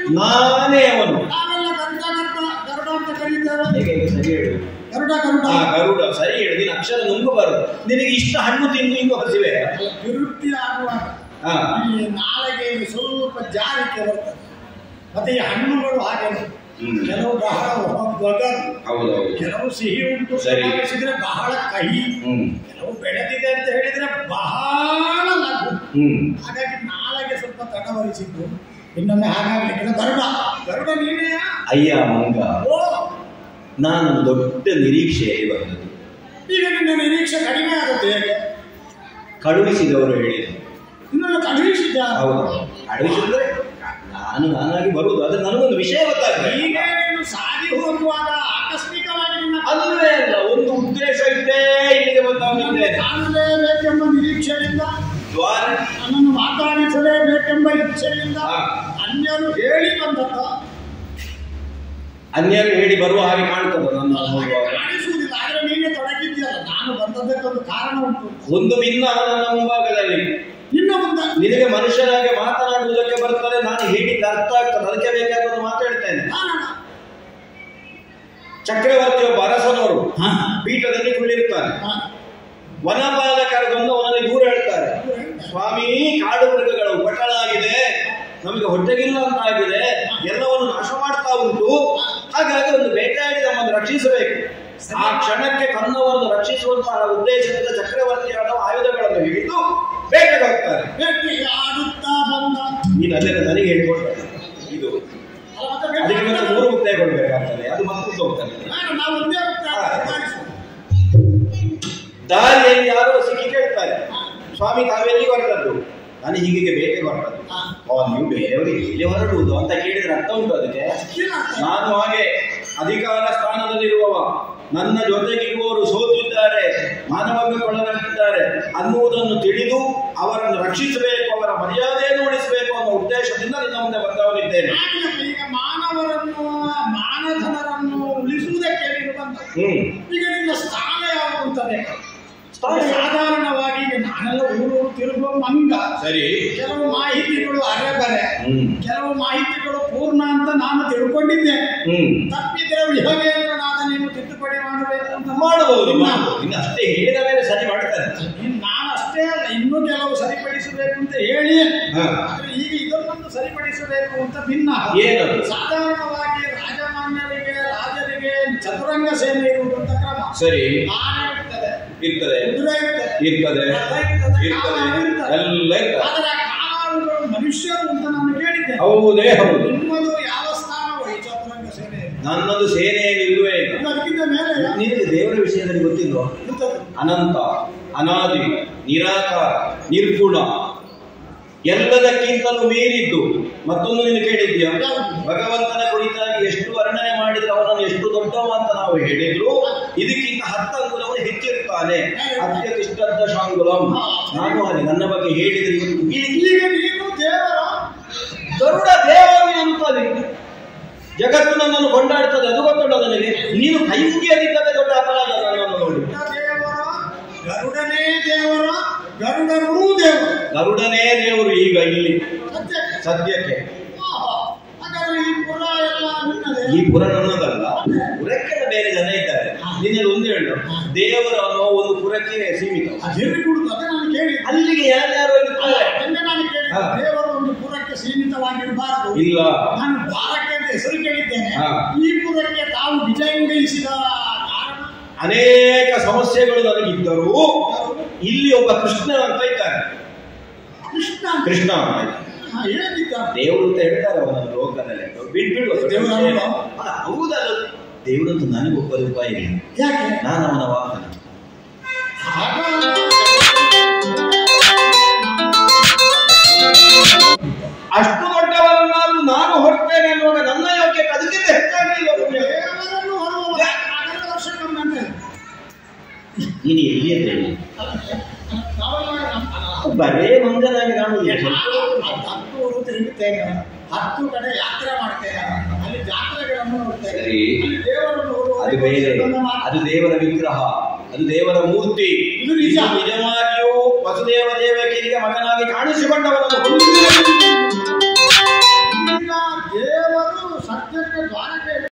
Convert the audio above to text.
ನಾನೇ ಅವನು ನಾವೆಲ್ಲ ಗರುಡ ಗರುಡ ಗರುಡ ಅಂತ ಕರೀತೇವೆ ಹೇಗೆ ಹೇಗೆ ಸರಿ ಹೇಳು ಗರುಡ ಗರುಡ ಆ ಗರುಡ ಸರಿ ಹೇಳು ನೀನು ಅಕ್ಷರ ನುಂಗಬಾರದು ನಿನಗೆ ಇಷ್ಟ ಹಣ್ಣು ತಿಂದು ಹಿಂಗು ಹಸಿವೆ ವಿರುದ್ಧಿ ಆಗುವಾಗ ಹಾ ಈ ನಾಳೆಗೆ ಸ್ವಲ್ಪ ಜಾರಿಕೆ ಬರ್ತದೆ ಮತ್ತೆ ಈ ಹಣ್ಣುಗಳು ಹಾಗೆ ಹ್ಮ್. ಕೆಲವು ಬಹಳ ಒಗರು ಹೌದೌದು ಕೆಲವು ಸಿಹಿ ಉಂಟು ಸರಿ. ಸೇವಿಸಿದ್ರೆ ಬಹಳ ಕಹಿ ಹ್ಮ್ ಕೆಲವು ಬೆಳೆದಿದೆ ಅಂತ ಹೇಳಿದ್ರೆ ಬಹಳ ಲಘು ಹ್ಮ್ ಹಾಗಾಗಿ ನಾಳೆಗೆ ಸ್ವಲ್ಪ ತಡವರಿಸಿದ್ದು ಇನ್ನೊಮ್ಮೆ ಹಾಗಾಗ್ಲಿಕ್ಕೆ ಗರುಡ ಗರುಡ ನೀನೇ ಅಯ್ಯ ಮಂಗ ಓ ನಾನು ದೊಡ್ಡ ನಿರೀಕ್ಷೆಯಲ್ಲಿ ಬಂದದ್ದು ಈಗ ನಿನ್ನ ನಿರೀಕ್ಷೆ ಕಡಿಮೆ ಆಗುತ್ತೆ ಹೇಗೆ ಕಳುಹಿಸಿದವರು ಹೇಳಿದರು ಇನ್ನೊಂದು ಕಳುಹಿಸಿದ್ದ ಹೌದು ಕಳುಹಿಸಿದ್ರೆ ನಾನು ನಾನಾಗಿ ಬರುವುದು ಅದು ನನಗೊಂದು ವಿಷಯ ಗೊತ್ತಾಗ್ತದೆ ಈಗ ನೀನು ಸಾಗಿ ಹೋಗುವಾಗ ಆಕಸ್ಮಿಕವಾಗಿ ನಿನ್ನ ಅಲ್ಲವೇ ಅಲ್ಲ ಒಂದು ಉದ್ದೇಶ ಇದ್ದೇ ಇಲ್ಲಿಗೆ ಬಂದವನಿದ್ದೇನೆ ಕಾಣಲೇಬೇಕೆಂಬ ನಿರೀಕ್ಷೆಯಿಂದ ದ್ವಾರ ನನ್ನನ್ನು ಮಾತಾಡಿಸಲೇಬೇಕೆಂಬ ಇಚ್ಛೆಯಿಂದ ಹಾ. ಅನ್ಯರು ಹೇಳಿ ಬಂದದ್ದ ಅನ್ಯರು ಹೇಳಿ ಬರುವ ಹಾಗೆ ಕಾಣ್ತದೆ ನನ್ನ ಹೋಗುವಾಗ ಕಾಣಿಸುವುದಿಲ್ಲ ಆದ್ರೆ ನೀನೇ ತೊಡಗಿದ್ಯಲ್ಲ ನಾನು ಬಂದದ್ದಕ್ಕೊಂದು ಕಾರಣ ಉಂಟು ಒಂದು ಭಿನ್ನ ನನ್ನ ಮುಂಭಾಗದಲ್ಲಿ ಇನ್ನು ಮುಂದೆ ನಿನಗೆ ಮನುಷ್ಯನಾಗಿ ಮಾತನಾಡುವುದಕ್ಕೆ ಬರ್ತದೆ ನಾನು ಹೇಳಿದ ಅರ್ಥ ಆಗ್ತದೆ ಅದಕ್ಕೆ ಬೇಕಾದ ಮಾತಾಡ್ತೇನೆ ಕಾರಣ ಚಕ್ರವರ್ತಿಯೊಬ್ಬ ಅರಸನವರು ಹಾ. ಪೀಠದಲ್ಲಿ ಕುಳ್ಳಿರುತ್ತಾನೆ ಹಾ. ವನಪಾಲಕರು ಬಂದು ಅವನಲ್ಲಿ ದೂರ ಹೇಳ್ತಾರೆ ಸ್ವಾಮಿ ಕಾಡು ಮೃಗಗಳು ಪಟ್ಟಣಾಗಿದೆ ನಮಗೆ ಹೊಟ್ಟೆಗಿಲ್ಲ ಅಂತ ಆಗಿದೆ ಎಲ್ಲವನ್ನು ನಾಶ ಮಾಡ್ತಾ ಉಂಟು ಹಾಗಾಗಿ ಒಂದು ಬೇಟೆಯಾಡಿ ನಮ್ಮನ್ನು ರಕ್ಷಿಸಬೇಕು ಆ ಕ್ಷಣಕ್ಕೆ ತನ್ನವನ್ನು ರಕ್ಷಿಸುವಂತಹ ಉದ್ದೇಶದಿಂದ ಚಕ್ರವರ್ತಿಯಾದ ಆಯುಧಗಳನ್ನು ಹಿಡಿದು ಬೇಟೆಗೆ ಹೋಗ್ತಾರೆ ಬೇಟೆಗೆ ಆಡುತ್ತಾ ಬಂದ ನೀನು ಅಲ್ಲೇ ನನಗೆ ಹೇಳಿಕೊಡ್ಬೇಡ ಇದು ಅಲ್ಲ, ಮತ್ತೆ ಅದಕ್ಕೆ ಮತ್ತೆ ಬೇಟೆ ಮೂರು ಮುಕ್ತಾಯ ಕೊಡ್ಬೇಕಾಗ್ತದೆ ಅದು ಮತ್ತೆ ಹೋಗ್ತಾನೆ ಬೇಡ, ನಾವು ಒಂದೇ ಹೋಗ್ತಾ ಇದ್ದೀವಿ. ದಾರಿಯಲ್ಲಿ ಯಾರೋ ಸಿಕ್ಕಿ ಕೇಳ್ತಾರೆ ಸ್ವಾಮಿ ತಾವೆಲ್ಲಿ ಹೊರಟದ್ದು ನಾನು ಹೀಗೆ ಬೇಟೆಗೆ ಹೊರಟದ್ದು ಹಾ. ಓ ನೀವು ಬೇರೆಯವರು ಎಲ್ಲಿ ಹೊರಡುವುದು ಅಂತ ಕೇಳಿದ್ರೆ ಅರ್ಥ ಉಂಟು ಅದಕ್ಕೆ ಏನಾಗ್ತದೆ? ನಾನು ಹಾಗೆ ಅಧಿಕಾರ ಸ್ಥಾನದಲ್ಲಿರುವವ ನನ್ನ ಜೊತೆಗಿರುವವರು ಸೋತಿದ್ದಾರೆ ಮಾನವಗೊಳಗಾಗಿದ್ದಾರೆ ಅನ್ನುವುದನ್ನು ತಿಳಿದು ಅವರನ್ನು ರಕ್ಷಿಸಬೇಕು ಅವರ ಮರ್ಯಾದೆಯನ್ನು ಉಳಿಸಬೇಕು ಅನ್ನೋ ಉದ್ದೇಶದಿಂದ ನಿನ್ನ ಮುಂದೆ ಬಂದವನಿದ್ದೇನೆ ಆಗಿಲ್ಲ, ಈಗ ಮಾನವರನ್ನು ಮಾನಧನರನ್ನು ಉಳಿಸುವುದಕ್ಕೆ ನೀನು ಬಂದ ಹ್ಮ್ ಈಗ ನಿನ್ನ ಸ್ಥಾನ ಯಾವುದು ಅಂತ ಬೇಕು ಸ್ಥಾನ? ಸಾಧಾರಣವಾಗಿ ಈಗ ನಾನೆಲ್ಲ ಊರು ತಿರುಗುವ ಮಂಗ ಸರಿ ಕೆಲವು ಮಾಹಿತಿಗಳು ಅರೆಬರೆ ಹ್ಮ್ ಕೆಲವು ಮಾಹಿತಿಗಳು ಪೂರ್ಣ ಅಂತ ನಾನು ತಿಳ್ಕೊಂಡಿದ್ದೇನೆ ಹ್ಮ್ ತಪ್ಪಿದ್ರೆ ವಿಹವೇಂದ್ರನಾದ ನೀನು ತಿದ್ದುಪಡಿ ಮಾಡಬೇಕು ಅಂತ ಮಾಡಬಹುದು ಇನ್ನ- ಮಾಡಬಹುದು ಇನ್ನು ಅಷ್ಟೇ ಹೇಳಿದ ಮೇಲೆ ಸರಿ ಮಾಡ್ತಾರೆ ಇನ್ನು ನಾನು ಅಷ್ಟೇ ಅಲ್ಲ ಇನ್ನೂ ಕೆಲವು ಸರಿಪಡಿಸಬೇಕು ಅಂತ ಹೇಳಿ ಹಾ. ಆದ್ರೆ ಈಗ ಇದನ್ನೊಂದು ಸರಿಪಡಿಸಬೇಕು ಅಂತ ಭಿನ್ನ ಏನದು? ಸಾಧಾರಣವಾಗಿ ರಾಜಮಾನ್ಯರಿಗೆ ರಾಜರಿಗೆ ಚತುರಂಗ ಸೇನೆ ಇರುವುದು ಅಂತ ಕ್ರಮ ಸರಿ ಆನೆ ಇರ್ತದೆ ಇರ್ತದೆ ಕುದುರೆ ಇರ್ತದೆ ಇರ್ತದೆ ರಥ ಇರ್ತದೆ, ಇರ್ತದೆ ಕಾಲಾಳು ಇರ್ತದೆ. ಎಲ್ಲ ಇರ್ತದೆ ಆದರೆ ಆ ಕಾಲಾಳುಗಳು ಮನುಷ್ಯರು ಅಂತ ನಾನು ಕೇಳಿದ್ದೆ ಹೌದೇ ಹೌದು ನಿಮ್ಮದು ಯಾವ ಸ್ಥಾನವು ಈ ಚತುರಂಗ ಸೇನೆ ನನ್ನದು ಸೇನೆಯಲ್ಲಿ ಇಲ್ಲವೇ ಇಲ್ಲ ಇನ್ನು ಅದಕ್ಕಿಂತ ಮೇಲೆ ನಿನಗೆ ದೇವರ ವಿಷಯದಲ್ಲಿ ಗೊತ್ತಿಲ್ವಾ ಇರ್ತದೆ. ಅನಂತ ಅನಾದಿ ನಿರಾಕಾರ ನಿರ್ಗುಣ ಎಲ್ಲದಕ್ಕಿಂತಲೂ ಮೀರಿದ್ದು ಮತ್ತೊಂದು ನೀನು ಕೇಳಿದ್ಯಾ ಭಗವಂತನ ಕುರಿತಾಗಿ ಎಷ್ಟು ವರ್ಣನೆ ಮಾಡಿದ್ರೆ ಅವನನ್ನು ಎಷ್ಟು ದೊಡ್ಡವ ಅಂತ ನಾವು ಹೇಳಿದ್ರು ಇದಕ್ಕಿಂತ ಹತ್ತು ಅಂಗುಲವನು ಹೆಚ್ಚಿರ್ತಾನೆ ಅತ್ಯತಿಷ್ಠದ ಶಾಂಗುಲಂ ನಾನು ಹಾಗೆ ನನ್ನ ಬಗ್ಗೆ ಹೇಳಿದ್ರೆ ಇವತ್ತು ಹೀಗೆ ಈಗ ನೀನು ದೇವರ ಗರುಡ ದೇವರಿಗೆ ಅನ್ನುತ್ತದೆ ಜಗತ್ತು ನನ್ನನ್ನು ಕೊಂಡಾಡ್ತದೆ ಅದು ಗೊತ್ತುಂಟ ನನಗೆ ನೀನು ಕೈ ಮುಗಿಯದಿದ್ದದೆ ದೊಡ್ಡ ಅಪರಾಧ ನನ್ನನ್ನು ನೋಡಿ ದೇವರ ಗರುಡನೇ ದೇವರ ಗರುಡರೂ ದೇವರು ಗರುಡನೇ ದೇವರು ಈಗ ಇಲ್ಲಿ ಸತ್ಯ ಸದ್ಯಕ್ಕೆ ಆಹಾ. ಹಾಗಾದ್ರೆ ಈ ಪುರ ಎಲ್ಲ ನಿನ್ನದೇ ಈ ಪುರ ನನ್ನದಲ್ಲ ಪುರಕ್ಕೆಲ್ಲ ಬೇರೆ ಜನ ಇದ್ದಾರೆ ನಿನ್ನಲ್ಲಿ ಒಂದು ಹೇಳು ದೇವರು ಅನ್ನೋ ಒಂದು ಪುರಕ್ಕೆ ಸೀಮಿತ ಅದಿರಕೂಡುದು ಅದೇ ನಾನು ಕೇಳಿ ಅಲ್ಲಿಗೆ ಯಾರ್ಯಾರು ಇರ್ತಾರೆ ಅದನ್ನೇ ನಾನು ಕೇಳಿ ಹಾ. ದೇವರು ಒಂದು ಪುರಕ್ಕೆ ಸೀಮಿತವಾಗಿರಬಾರದು ಇಲ್ಲ ನಾನು ದ್ವಾರಕ್ಕೆ ಅಂತ ಹೆಸರು ಕೇಳಿದ್ದೇನೆ ಹಾ. ಈ ಪುರಕ್ಕೆ ತಾವು ವಿಜಯಂಗೈಸಿದ ಕಾರಣ ಅನೇಕ ಸಮಸ್ಯೆಗಳು ನನಗಿದ್ದರೂ ಇಲ್ಲಿ ಒಬ್ಬ ಕೃಷ್ಣ ಅಂತ ಇದ್ದಾರೆ ಕೃಷ್ಣ ಕೃಷ್ಣ ಅಂತ ಇದ್ದಾರೆ. ಹಾ, ಏನಿದ್ದಾರೆ ದೇವರು ಅಂತ ಹೇಳ್ತಾರೆ ಅವನನ್ನು ಲೋಕದಲ್ಲಿ ಬಿಡ್ ಬಿಡುವ ದೇವರು ಅಲ್ವಾ? ಅಲ್ಲ, ಹೌದಲ್ಲ ದೇವರಂತ ನನಗೊಬ್ಬ ಉಪಾಯ ಇಲ್ಲ ಯಾಕೆ ನಾನು ಅವನ ವಾಹನ ಆಗ ಅಷ್ಟು ದೊಡ್ಡವರನ್ನಾದ್ರೂ ನಾನು ಹೊರಟೇನೆ ಅನ್ನುವಾಗ ನನ್ನ ಯೋಗ್ಯ ಅದಕ್ಕಿಂತ ಹೆಚ್ಚಾಗಲಿಲ್ಲ ಪುಣ್ಯ. ದೇವರನ್ನು ಹೊರುವ ಹನ್ನೆರಡು ವರ್ಷಕ್ಕೊಮ್ಮೆ ಅಂತ ಹೇಳಿ. ನೀನು ಎಲ್ಲಿ ಅಂತ ಹೇಳಿ ನಾವೆಲ್ಲ ನಮ್ಮ- ಬರೇ ಮಂಗನಾಗಿ ನಾನು ಹತ್ತು ಊರು ತಿರುಗುತ್ತೇನೆ ಹತ್ತು ಕಡೆ ಯಾತ್ರೆ ಮಾಡ್ತೇನೆ ಅಲ್ಲಿ ಜಾತ್ರೆಗಳನ್ನು ನೋಡ್ತೇನೆ ಸರಿ. ಅಲ್ಲಿ ದೇವರನ್ನು ನೋಡುವ ಅದು ಬೇರೆ ಅದು ದೇವರ ವಿಗ್ರಹ ಅದು ದೇವರ ಮೂರ್ತಿ ಇದು ನಿಜ. ಇದು ನಿಜವಾಗಿಯೂ ವಸುದೇವ ದೇವಕಿರಿಗೆ ಮಗನಾಗಿ ಕಾಣಿಸಿಕೊಂಡವನನ್ನು ಹೊಂದಿದೆ. ಈಗ ದೇವ ಸತ್ಯಕ್ಕೆ ದ್ವಾರಕ್ಕೆ